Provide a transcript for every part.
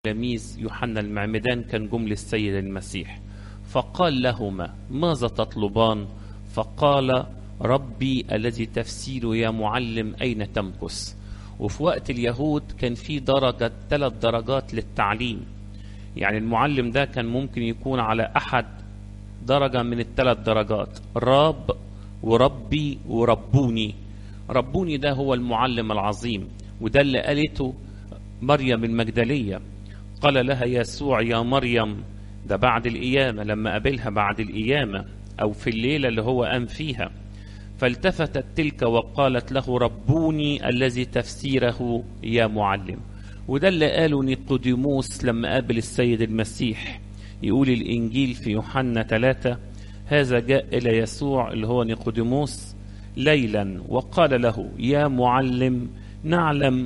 تلاميذ يوحنا المعمدان كان جم للسيد المسيح فقال لهما ماذا تطلبان فقال ربي الذي تفسيره يا معلم أين تمكث وفي وقت اليهود كان في درجة ثلاث درجات للتعليم يعني المعلم ده كان ممكن يكون على أحد درجة من الثلاث درجات راب وربي وربوني ربوني ده هو المعلم العظيم وده اللي قالته مريم المجدلية قال لها يسوع يا مريم ده بعد القيامة لما قابلها بعد القيامة أو في الليلة اللي هو قام فيها فالتفتت تلك وقالت له ربوني الذي تفسيره يا معلم وده اللي قاله نيقوديموس لما قابل السيد المسيح يقول الإنجيل في يوحنا ثلاثة هذا جاء إلى يسوع اللي هو نيقوديموس ليلا وقال له يا معلم نعلم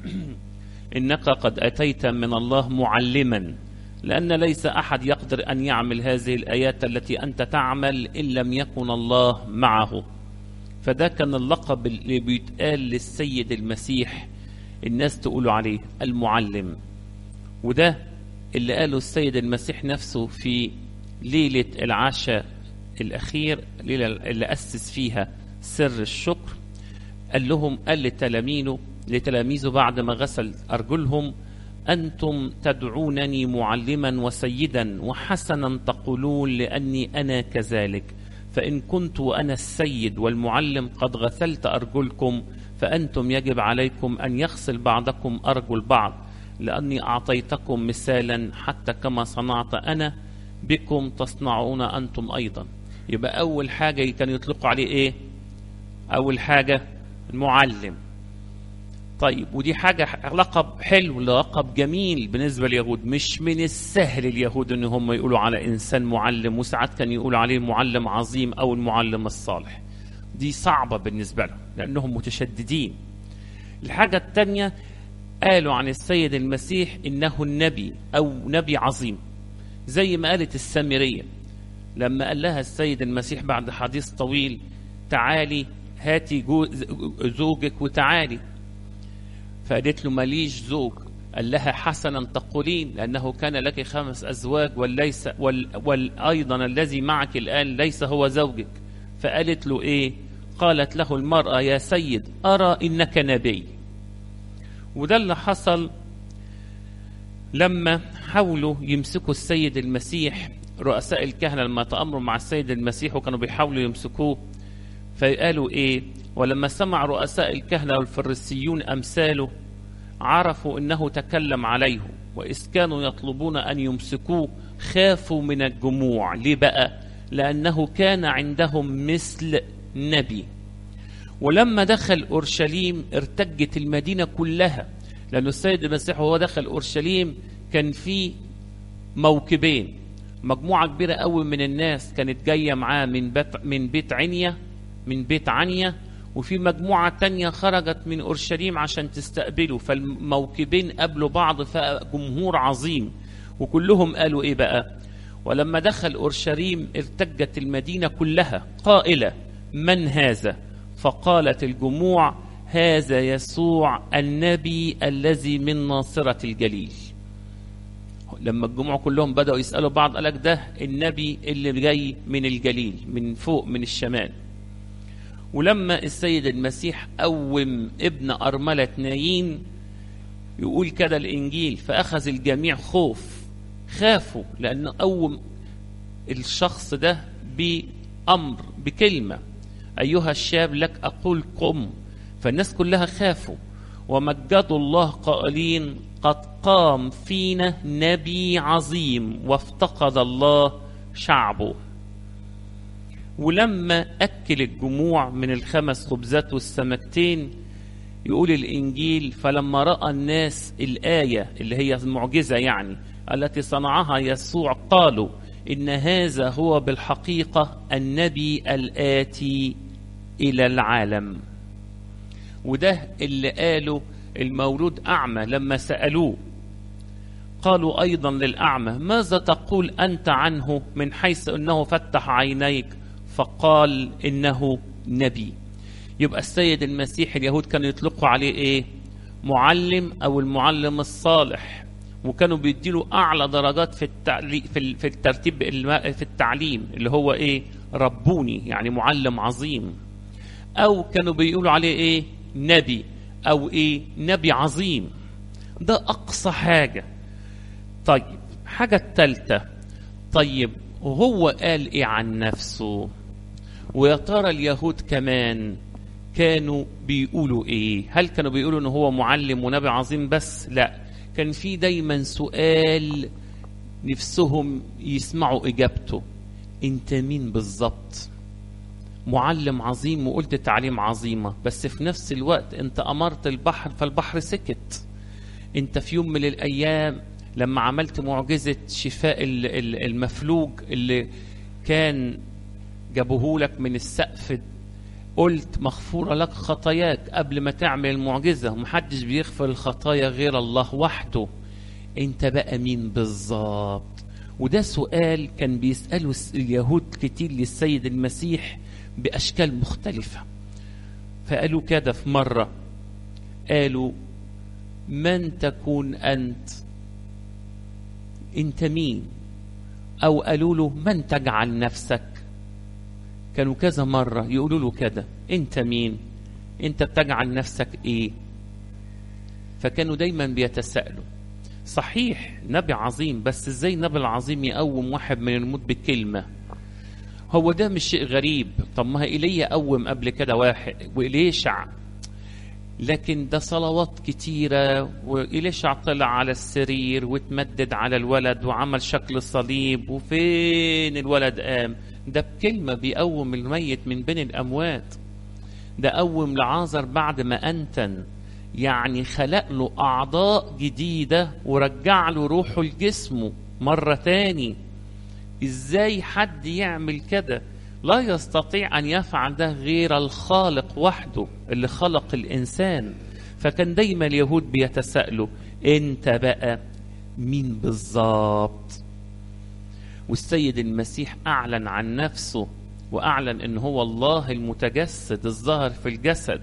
إنك قد أتيت من الله معلما لأن ليس أحد يقدر أن يعمل هذه الآيات التي أنت تعمل إن لم يكن الله معه فده كان اللقب اللي بيتقال للسيد المسيح الناس تقول عليه المعلم وده اللي قاله السيد المسيح نفسه في ليلة العشاء الأخير ليلة اللي أسس فيها سر الشكر قال لهم قال لتلاميذه لتلاميذه بعد ما غسل أرجلهم أنتم تدعونني معلما وسيدا وحسنا تقولون لأني أنا كذلك فإن كنت أنا السيد والمعلم قد غسلت أرجلكم فأنتم يجب عليكم أن يغسل بعضكم أرجل بعض لأني أعطيتكم مثالا حتى كما صنعت أنا بكم تصنعون أنتم أيضا يبقى أول حاجة كان يطلقوا عليه إيه أول حاجة المعلم طيب ودي حاجة لقب حلو لقب جميل بالنسبة لليهود مش من السهل اليهود ان هم يقولوا على انسان معلم وساعات كان يقولوا عليه معلم عظيم او المعلم الصالح دي صعبة بالنسبة لهم لانهم متشددين الحاجة الثانية قالوا عن السيد المسيح انه النبي او نبي عظيم زي ما قالت السامرية لما قال لها السيد المسيح بعد حديث طويل تعالي هاتي زوجك وتعالي فقالت له ماليش زوج قال لها حسنا تقولين لأنه كان لك خمس أزواج وليس وال والأيضا الذي معك الآن ليس هو زوجك فقالت له إيه قالت له المرأة يا سيد أرى إنك نبي وده اللي حصل لما حاولوا يمسكوا السيد المسيح رؤساء الكهنة لما تأمروا مع السيد المسيح وكانوا بيحاولوا يمسكوه فقالوا إيه ولما سمع رؤساء الكهنة والفريسيون أمثاله عرفوا أنه تكلم عليهم وإذ كانوا يطلبون أن يمسكوه خافوا من الجموع ليه بقى لأنه كان عندهم مثل نبي ولما دخل أورشليم ارتجت المدينة كلها لأن السيد المسيح وهو دخل أورشليم كان في موكبين مجموعة كبيرة قوي من الناس كانت جاية معاه من بيت من بيت عنيا من بيت عنيا وفي مجموعة تانية خرجت من أورشليم عشان تستقبله فالموكبين قابلوا بعض فجمهور عظيم وكلهم قالوا إيه بقى ولما دخل أورشليم ارتجت المدينة كلها قائلة من هذا فقالت الجموع هذا يسوع النبي الذي من ناصرة الجليل لما الجموع كلهم بدأوا يسألوا بعض قالك ده النبي اللي جاي من الجليل من فوق من الشمال ولما السيد المسيح قوم ابن أرملة نايين يقول كده الإنجيل فأخذ الجميع خوف خافوا لأن قوم الشخص ده بأمر بكلمة أيها الشاب لك أقول قم فالناس كلها خافوا ومجدوا الله قائلين قد قام فينا نبي عظيم وافتقد الله شعبه ولما أكل الجموع من الخمس خبزات والسمكتين يقول الإنجيل فلما رأى الناس الآية اللي هي المعجزة يعني التي صنعها يسوع قالوا إن هذا هو بالحقيقة النبي الآتي إلى العالم وده اللي قاله المولود أعمى لما سألوه قالوا أيضا للأعمى ماذا تقول أنت عنه من حيث أنه فتح عينيك فقال إنه نبي يبقى السيد المسيح اليهود كانوا يطلقوا عليه إيه معلم أو المعلم الصالح وكانوا بيديله اعلى درجات في التعلي في ال- في الترتيب الم- في التعليم اللي هو ايه ربوني يعني معلم عظيم او كانوا بيقولوا عليه ايه نبي او ايه نبي عظيم ده اقصى حاجه طيب حاجه الثالثه طيب وهو قال ايه عن نفسه ويا ترى اليهود كمان كانوا بيقولوا ايه هل كانوا بيقولوا ان هو معلم ونبي عظيم بس لا كان في دايما سؤال نفسهم يسمعوا اجابته انت مين بالظبط معلم عظيم وقلت تعليم عظيمة بس في نفس الوقت انت امرت البحر فالبحر سكت انت في يوم من الايام لما عملت معجزة شفاء ال- ال- المفلوج اللي كان جابوهولك من السقف قلت مغفورة لك خطاياك قبل ما تعمل المعجزة ومحدش بيغفر الخطايا غير الله وحده انت بقى مين بالظبط وده سؤال كان بيسأله الس- اليهود كتير للسيد المسيح بأشكال مختلفة فقالوا كده في مرة قالوا من تكون أنت أنت مين أو قالوا له من تجعل نفسك كانوا كذا مرة يقولوا له كده أنت مين أنت بتجعل نفسك إيه فكانوا دايما بيتساءلوا صحيح نبي عظيم بس ازاي النبي العظيم يقوم واحد من الموت بكلمة هو ده مش شيء غريب طب ما ايليا قوم قبل كده واحد وإليشع لكن ده صلوات كتيرة وإليشع طلع على السرير واتمدد على الولد وعمل شكل الصليب وفين الولد قام ده بكلمة بيقوم الميت من بين الأموات ده قوم لعازر بعد ما أنتن يعني خلق له أعضاء جديدة ورجع له روحه لجسمه مرة تاني إزاي حد يعمل كده لا يستطيع أن يفعل ده غير الخالق وحده اللي خلق الإنسان فكان دايما اليهود بيتساءلوا أنت بقى مين بالظبط والسيد المسيح أعلن عن نفسه وأعلن أن هو الله المتجسد الظاهر في الجسد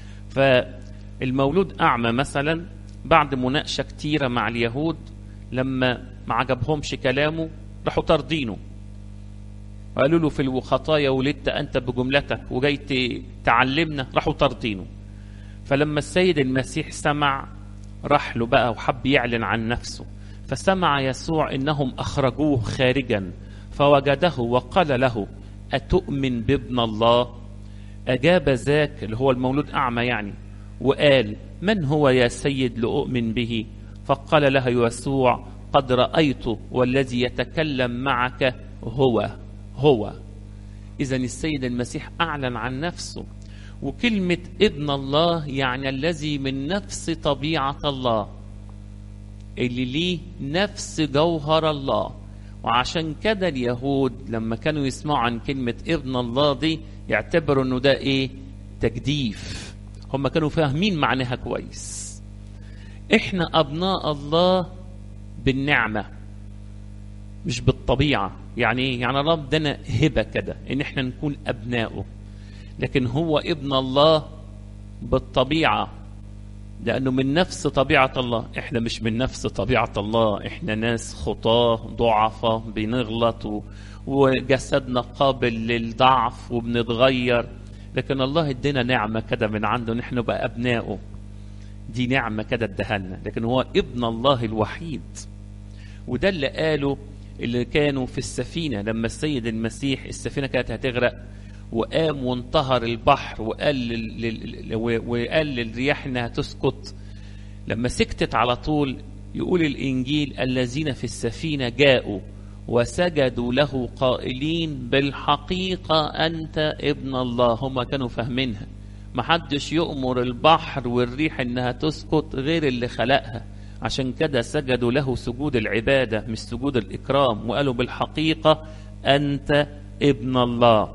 فالمولود أعمى مثلا بعد مناقشة كتيرة مع اليهود لما ما عجبهمش كلامه راحوا طاردينه قالوا له في الخطايا ولدت أنت بجملتك وجاي ت- تعلمنا راحوا طاردينه فلما السيد المسيح سمع راح له بقى وحب يعلن عن نفسه فسمع يسوع انهم اخرجوه خارجا فوجده وقال له اتؤمن بابن الله اجاب ذاك اللي هو المولود اعمى يعني وقال من هو يا سيد لاؤمن به فقال له يسوع قد رايته والذي يتكلم معك هو هو اذا السيد المسيح اعلن عن نفسه وكلمه ابن الله يعني الذي من نفس طبيعه الله اللي ليه نفس جوهر الله وعشان كده اليهود لما كانوا يسمعوا عن كلمة ابن الله دي يعتبروا انه ده ايه تجديف هم كانوا فاهمين معناها كويس احنا ابناء الله بالنعمة مش بالطبيعة يعني ايه يعني الله ادانا هبة كده ان احنا نكون ابنائه لكن هو ابن الله بالطبيعة لأنه من نفس طبيعة الله إحنا مش من نفس طبيعة الله إحنا ناس خطاة ضعفة بنغلط و... وجسدنا قابل للضعف وبنتغير لكن الله ادينا نعمة كده من عنده نحن نبقى أبنائه دي نعمة كده اداها لنا لكن هو ابن الله الوحيد وده اللي قاله اللي كانوا في السفينة لما السيد المسيح السفينة كانت هتغرق وقام وانتهر البحر وقال لل... لل... وقال للرياح انها تسكت لما سكتت على طول يقول الانجيل الذين في السفينه جاءوا وسجدوا له قائلين بالحقيقه انت ابن الله هم كانوا فاهمينها محدش يؤمر البحر والريح انها تسكت غير اللي خلقها عشان كده سجدوا له سجود العباده مش سجود الاكرام وقالوا بالحقيقه انت ابن الله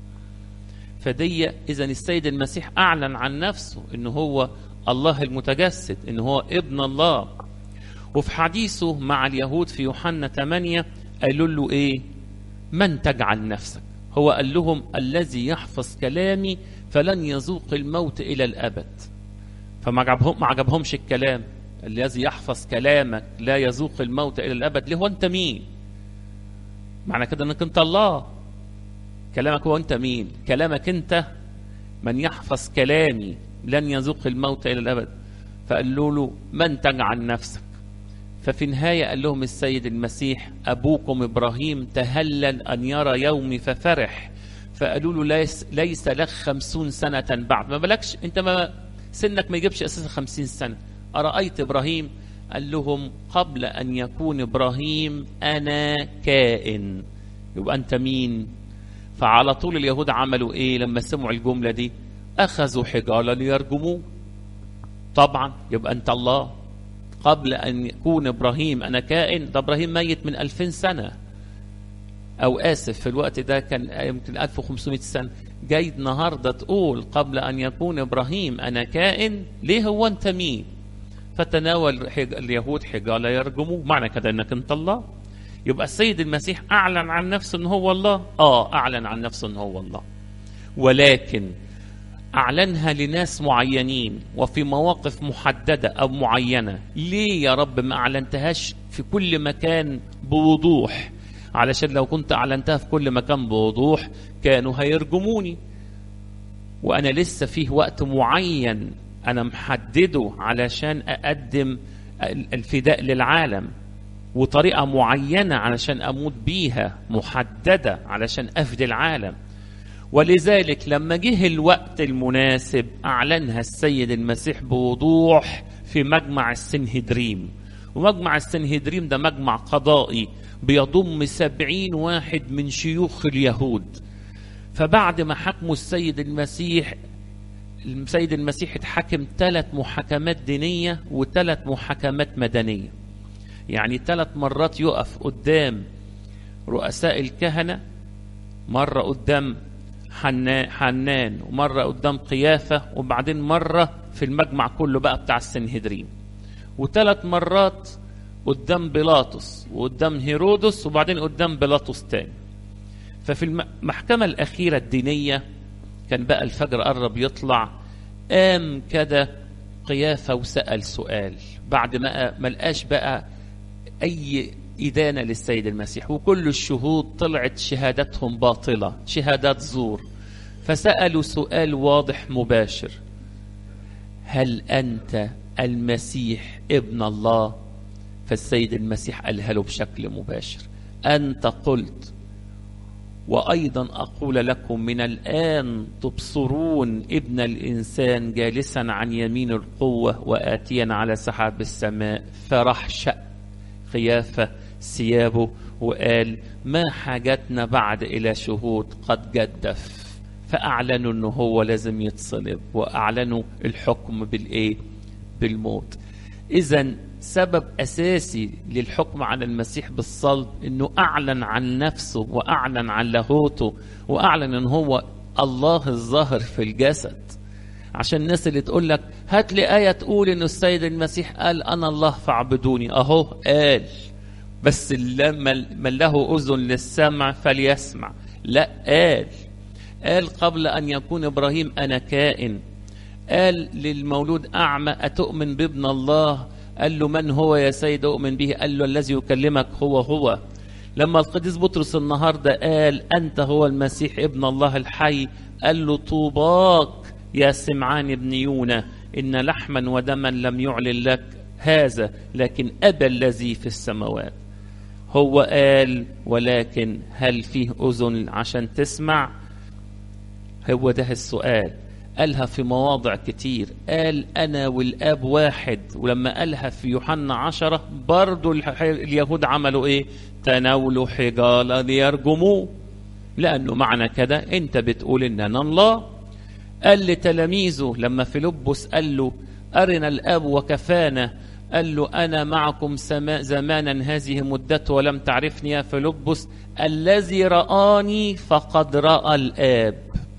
فدي اذا السيد المسيح اعلن عن نفسه ان هو الله المتجسد ان هو ابن الله وفي حديثه مع اليهود في يوحنا 8 قالوا له ايه من تجعل نفسك هو قال لهم الذي يحفظ كلامي فلن يذوق الموت الى الابد فما عجبهم ما عجبهمش الكلام الذي يحفظ كلامك لا يذوق الموت الى الابد ليه هو انت مين معنى كده انك انت الله كلامك هو انت مين كلامك انت من يحفظ كلامي لن يذوق الموت الى الابد فقالوا له من تجعل نفسك ففي النهاية قال لهم السيد المسيح أبوكم إبراهيم تهلل أن يرى يومي ففرح فقالوا له ليس, ليس لك خمسون سنة بعد ما بالكش أنت ما سنك ما يجيبش أساسا خمسين سنة أرأيت إبراهيم قال لهم قبل أن يكون إبراهيم أنا كائن يبقى أنت مين فعلى طول اليهود عملوا إيه لما سمعوا الجملة دي أخذوا حجارة ليرجموه طبعا يبقى أنت الله قبل أن يكون إبراهيم أنا كائن ده إبراهيم ميت من ألفين سنة أو آسف في الوقت ده كان يمكن 1500 سنة جاي النهاردة تقول قبل أن يكون إبراهيم أنا كائن ليه هو أنت مين فتناول حج... اليهود حجالة يرجموه معنى كده أنك أنت الله يبقى السيد المسيح أعلن عن نفسه أن هو الله آه أعلن عن نفسه أن هو الله ولكن أعلنها لناس معينين وفي مواقف محددة أو معينة ليه يا رب ما أعلنتهاش في كل مكان بوضوح علشان لو كنت أعلنتها في كل مكان بوضوح كانوا هيرجموني وأنا لسه فيه وقت معين أنا محدده علشان أقدم الفداء للعالم وطريقة معينة علشان أموت بيها محددة علشان أفدي العالم ولذلك لما جه الوقت المناسب أعلنها السيد المسيح بوضوح في مجمع السنهدريم ومجمع السنهدريم ده مجمع قضائي بيضم سبعين واحد من شيوخ اليهود فبعد ما حكموا السيد المسيح السيد المسيح اتحكم ثلاث محاكمات دينية وثلاث محاكمات مدنية يعني ثلاث مرات يقف قدام رؤساء الكهنة مرة قدام حنان ومرة قدام قيافة وبعدين مرة في المجمع كله بقى بتاع السنهدرين وثلاث مرات قدام بيلاطس وقدام هيرودس وبعدين قدام بيلاطس تاني ففي المحكمة الأخيرة الدينية كان بقى الفجر قرب يطلع قام كده قيافة وسأل سؤال بعد ما ما لقاش بقى أي إدانة للسيد المسيح وكل الشهود طلعت شهادتهم باطلة شهادات زور فسألوا سؤال واضح مباشر هل أنت المسيح ابن الله فالسيد المسيح قالها له بشكل مباشر أنت قلت وأيضا أقول لكم من الآن تبصرون ابن الإنسان جالسا عن يمين القوة وآتيا على سحاب السماء فرح شأ خيافة ثيابه وقال ما حاجتنا بعد إلى شهود قد جدف فأعلنوا أنه هو لازم يتصلب وأعلنوا الحكم بالإيه بالموت إذا سبب أساسي للحكم على المسيح بالصلب أنه أعلن عن نفسه وأعلن عن لاهوته وأعلن أنه هو الله الظاهر في الجسد عشان الناس اللي تقول لك هات لي آية تقول إن السيد المسيح قال أنا الله فاعبدوني أهو قال بس لما من له أذن للسمع فليسمع لا قال قال قبل أن يكون إبراهيم أنا كائن قال للمولود أعمى أتؤمن بابن الله قال له من هو يا سيد أؤمن به قال له الذي يكلمك هو هو لما القديس بطرس النهاردة قال أنت هو المسيح ابن الله الحي قال له طوباك يا سمعان بن يونا إن لحما ودما لم يعلن لك هذا لكن أبى الذي في السماوات هو قال ولكن هل فيه أذن عشان تسمع هو ده السؤال قالها في مواضع كتير قال أنا والآب واحد ولما قالها في يوحنا عشرة برضو اليهود عملوا إيه تناولوا حجالة ليرجموه لأنه معنى كده أنت بتقول إن أنا الله قال لتلاميذه لما فيلبس قال له أرنا الآب وكفانا قال له أنا معكم زمانا هذه مدته ولم تعرفني يا فيلبس الذي رآني فقد رأى الآب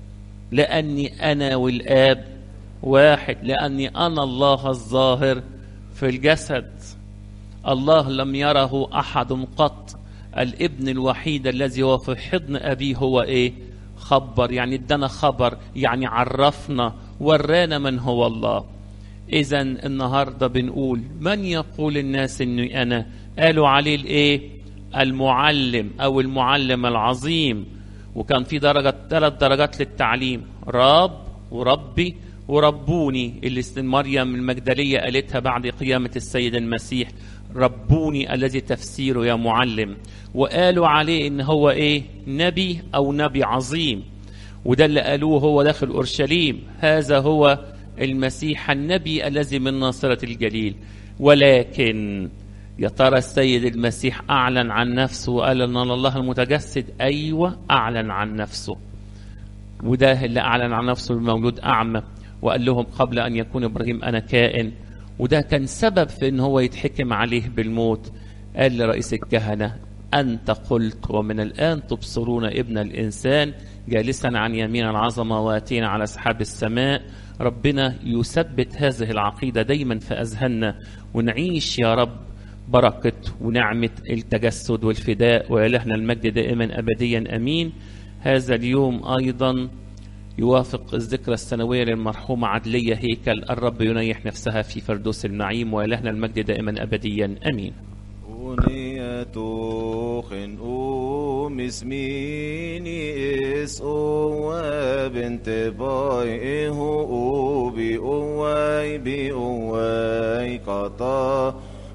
لأني أنا والآب واحد لأني أنا الله الظاهر في الجسد الله لم يره أحد قط الابن الوحيد الذي هو في حضن أبيه هو إيه خبر يعني ادانا خبر يعني عرفنا ورانا من هو الله إذا النهاردة بنقول من يقول الناس إني أنا قالوا عليه الإيه المعلم أو المعلم العظيم وكان في درجة ثلاث درجات للتعليم راب وربي وربوني اللي مريم المجدلية قالتها بعد قيامة السيد المسيح ربوني الذي تفسيره يا معلم وقالوا عليه ان هو ايه نبي او نبي عظيم وده اللي قالوه هو داخل اورشليم هذا هو المسيح النبي الذي من ناصرة الجليل ولكن يا ترى السيد المسيح اعلن عن نفسه وقال ان الله المتجسد ايوه اعلن عن نفسه وده اللي اعلن عن نفسه المولود اعمى وقال لهم قبل ان يكون ابراهيم انا كائن وده كان سبب في ان هو يتحكم عليه بالموت قال لرئيس الكهنه انت قلت ومن الان تبصرون ابن الانسان جالسا عن يمين العظمه واتينا على اسحاب السماء ربنا يثبت هذه العقيده دايما في اذهاننا ونعيش يا رب بركه ونعمه التجسد والفداء والهنا المجد دائما ابديا امين هذا اليوم ايضا يوافق الذكرى السنوية للمرحومة عدلية هيكل الرب ينيح نفسها في فردوس النعيم وإلهنا المجد دائما أبديا أمين Uniyatuchen umismini is uwe binte boy ihu ubi uwe bi uwe kata